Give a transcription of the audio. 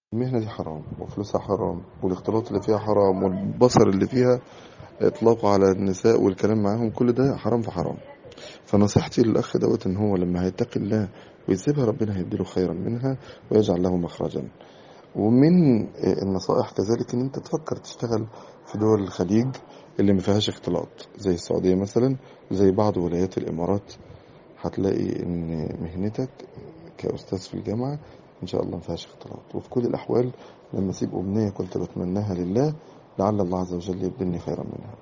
المهنة دي حرام وفلوسها حرام والاختلاط اللي فيها حرام والبصر اللي فيها اطلاقه على النساء والكلام معاهم كل ده حرام في حرام فنصيحتي للأخ دوت إن هو لما هيتقي الله ويسيبها ربنا هيديله خيرا منها ويجعل له مخرجا ومن النصائح كذلك إن أنت تفكر تشتغل في دول الخليج اللي ما فيهاش اختلاط زي السعودية مثلا زي بعض ولايات الإمارات هتلاقي إن مهنتك كأستاذ في الجامعة إن شاء الله ما فيهاش اختلاط وفي كل الأحوال لما أسيب أمنية كنت بتمناها لله لعل الله عز وجل يبدلني خيرا منها